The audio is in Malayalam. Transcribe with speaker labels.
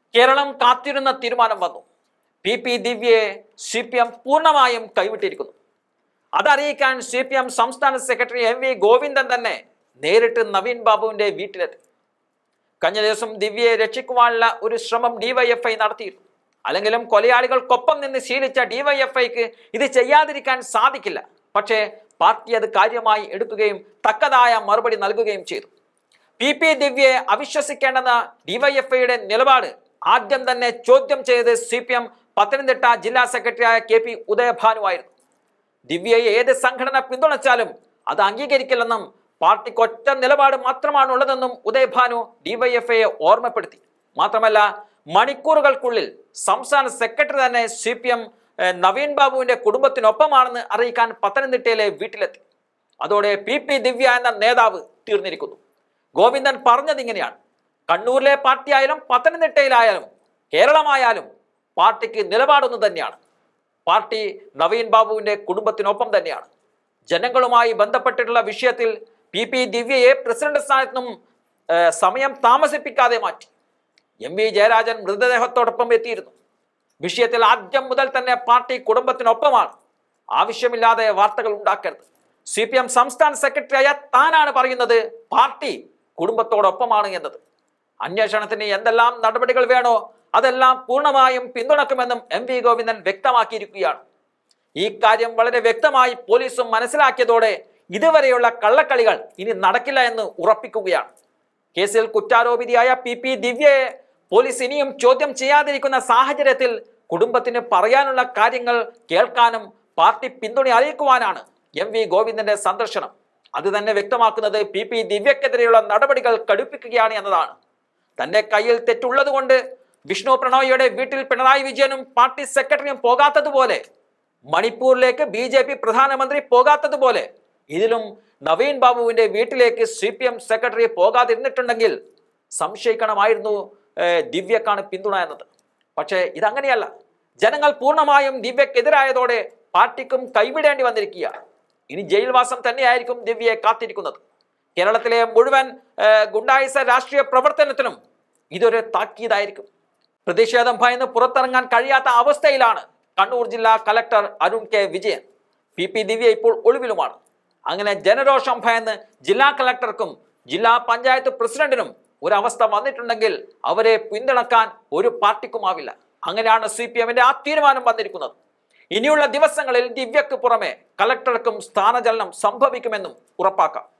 Speaker 1: കേരളം കാത്തിരുന്ന തീരുമാനം വന്നു പി പി ദിവ്യയെ സി പി എം പൂർണ്ണമായും കൈവിട്ടിരിക്കുന്നു അതറിയിക്കാൻ സി പി എം സംസ്ഥാന സെക്രട്ടറി എം വി ഗോവിന്ദൻ തന്നെ നേരിട്ട് നവീൻ ബാബുവിന്റെ വീട്ടിലെത്തി കഴിഞ്ഞ ദിവസം ദിവ്യയെ രക്ഷിക്കുവാനുള്ള ഒരു ശ്രമം ഡിവൈഎഫ്ഐ നടത്തിയിരുന്നു അല്ലെങ്കിലും കൊലയാളികൾക്കൊപ്പം നിന്ന് ശീലിച്ച ഡിവൈഎഫ്ഐക്ക് ഇത് ചെയ്യാതിരിക്കാൻ സാധിക്കില്ല പക്ഷേ പാർട്ടി അത് കാര്യമായി എടുക്കുകയും തക്കതായ മറുപടി നൽകുകയും ചെയ്തു പി പി ദിവ്യയെ അവിശ്വസിക്കേണ്ടെന്ന ഡിവൈഎഫ്ഐയുടെ നിലപാട് ആദ്യം തന്നെ ചോദ്യം ചെയ്ത് സി പി എം പത്തനംതിട്ട ജില്ലാ സെക്രട്ടറിയായ കെ പി ഉദയഭാനുവായിരുന്നു ദിവ്യയെ ഏത് സംഘടന പിന്തുണച്ചാലും അത് അംഗീകരിക്കില്ലെന്നും പാർട്ടിക്ക് ഒറ്റ നിലപാട് മാത്രമാണ് ഉള്ളതെന്നും ഉദയഭാനു ഡിവൈഎഫ്ഐയെ ഓർമ്മപ്പെടുത്തി മാത്രമല്ല മണിക്കൂറുകൾക്കുള്ളിൽ സംസ്ഥാന സെക്രട്ടറി തന്നെ സി പി എം നവീൻ ബാബുവിന്റെ കുടുംബത്തിനൊപ്പമാണെന്ന് അറിയിക്കാൻ പത്തനംതിട്ടയിലെ വീട്ടിലെത്തി അതോടെ പി പി ദിവ്യ എന്ന നേതാവ് തീർന്നിരിക്കുന്നു ഗോവിന്ദൻ പറഞ്ഞത് ഇങ്ങനെയാണ് കണ്ണൂരിലെ പാർട്ടിയായാലും പത്തനംതിട്ടയിലായാലും കേരളമായാലും പാർട്ടിക്ക് നിലപാടൊന്നു തന്നെയാണ് പാർട്ടി നവീൻ ബാബുവിന്റെ കുടുംബത്തിനൊപ്പം തന്നെയാണ് ജനങ്ങളുമായി ബന്ധപ്പെട്ടിട്ടുള്ള വിഷയത്തിൽ പി പി ദിവ്യയെ പ്രസിഡന്റ് സ്ഥാനത്ത് നിന്നും ഏഹ്, സമയം താമസിപ്പിക്കാതെ മാറ്റി എം വി ജയരാജൻ മൃതദേഹത്തോടൊപ്പം എത്തിയിരുന്നു വിഷയത്തിൽ ആദ്യം മുതൽ തന്നെ പാർട്ടി കുടുംബത്തിനൊപ്പമാണ് ആവശ്യമില്ലാതെ വാർത്തകൾ ഉണ്ടാക്കരുത് സി പി എം സംസ്ഥാന സെക്രട്ടറിയായ താനാണ് പറയുന്നത് പാർട്ടി കുടുംബത്തോടൊപ്പമാണ് എന്നത് അന്വേഷണത്തിന് എന്തെല്ലാം നടപടികൾ വേണോ അതെല്ലാം പൂർണ്ണമായും പിന്തുണക്കുമെന്നും എം വി ഗോവിന്ദൻ വ്യക്തമാക്കിയിരിക്കുകയാണ് ഈ കാര്യം വളരെ വ്യക്തമായി പോലീസും മനസ്സിലാക്കിയതോടെ ഇതുവരെയുള്ള കള്ളക്കളികൾ ഇനി നടക്കില്ല എന്ന് ഉറപ്പിക്കുകയാണ് കേസിൽ കുറ്റാരോപിതയായ പി പി ദിവ്യയെ പോലീസ് ഇനിയും ചോദ്യം ചെയ്യാതിരിക്കുന്ന സാഹചര്യത്തിൽ കുടുംബത്തിന് പറയാനുള്ള കാര്യങ്ങൾ കേൾക്കാനും പാർട്ടി പിന്തുണ അറിയിക്കുവാനാണ് എം വി ഗോവിന്ദന്റെ സന്ദർശനം അത് തന്നെ വ്യക്തമാക്കുന്നത് പി പി ദിവ്യക്കെതിരെയുള്ള നടപടികൾ കടുപ്പിക്കുകയാണ് എന്നതാണ് തന്റെ കയ്യിൽ തെറ്റുള്ളതുകൊണ്ട് വിഷ്ണു പ്രണോയിയുടെ വീട്ടിൽ പിണറായി വിജയനും പാർട്ടി സെക്രട്ടറിയും പോകാത്തതുപോലെ മണിപ്പൂരിലേക്ക് ബി ജെ പി പ്രധാനമന്ത്രി പോകാത്തതുപോലെ ഇതിലും നവീൻ ബാബുവിന്റെ വീട്ടിലേക്ക് സി പി എം സെക്രട്ടറി പോകാതിരുന്നിട്ടുണ്ടെങ്കിൽ സംശയിക്കണമായിരുന്നു ഏഹ്, ദിവ്യക്കാണ് പിന്തുണ എന്നത് പക്ഷേ ഇതങ്ങനെയല്ല ജനങ്ങൾ പൂർണ്ണമായും ദിവ്യക്കെതിരായതോടെ പാർട്ടിക്കും കൈവിടേണ്ടി വന്നിരിക്കുകയാണ് ഇനി ജയിൽവാസം തന്നെയായിരിക്കും ദിവ്യയെ കാത്തിരിക്കുന്നത് കേരളത്തിലെ മുഴുവൻ ഏഹ്, ഗുണ്ടായിസ രാഷ്ട്രീയ പ്രവർത്തനത്തിനും ഇതൊരു താക്കീതായിരിക്കും പ്രതിഷേധം ഭയന്ന് പുറത്തിറങ്ങാൻ കഴിയാത്ത അവസ്ഥയിലാണ് കണ്ണൂർ ജില്ലാ collector Arun K Vijayan P P Divya ഇപ്പോൾ ഒളിവിലുമാണ് അങ്ങനെ ജനരോഷം ഭയന്ന് ജില്ലാ കളക്ടർക്കും ജില്ലാ പഞ്ചായത്ത് പ്രസിഡന്റിനും ഒരവസ്ഥ വന്നിട്ടുണ്ടെങ്കിൽ അവരെ പിന്തുണക്കാൻ ഒരു പാർട്ടിക്കുമാവില്ല അങ്ങനെയാണ് സി പി എമ്മിന്റെ ആ തീരുമാനം വന്നിരിക്കുന്നത് ഇനിയുള്ള ദിവസങ്ങളിൽ ദിവ്യക്ക് പുറമെ കളക്ടർക്കും സ്ഥാനചലനം സംഭവിക്കുമെന്നും ഉറപ്പാക്കാം